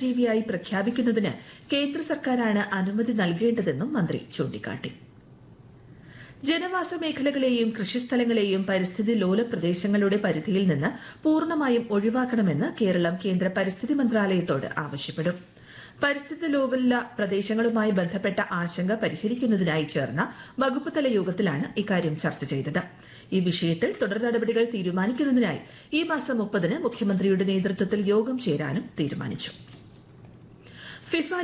വന്യജീവിയായി പ്രഖ്യാപിക്കുന്നതിന് കേന്ദ്ര സർക്കാരാണ് അനുമതി നൽകേണ്ടതെന്നും മന്ത്രി ചൂണ്ടിക്കാട്ടി ജനവാസ മേഖലകളെയും കൃഷിസ്ഥലങ്ങളെയും പരിസ്ഥിതി ലോല പ്രദേശങ്ങളുടെ പരിധിയിൽ നിന്ന് പൂർണ്ണമായും ഒഴിവാക്കണമെന്ന് കേരളം കേന്ദ്ര പരിസ്ഥിതി മന്ത്രാലയത്തോട് ആവശ്യപ്പെടും പരിസ്ഥിതി ലോല പ്രദേശങ്ങളുമായി ബന്ധപ്പെട്ട ആശങ്ക പരിഹരിക്കുന്നതിനായി ചേർന്ന വകുപ്പ് തല യോഗത്തിലാണ് ഇക്കാര്യം ചർച്ച ചെയ്തത് ഈ വിഷയത്തിൽ തുടർ നടപടികൾ തീരുമാനിക്കുന്നതിനായി ഈ മാസം മുപ്പതിന് മുഖ്യമന്ത്രിയുടെ നേതൃത്വത്തിൽ യോഗം ചേരാനും തീരുമാനിച്ചു ഫിഫ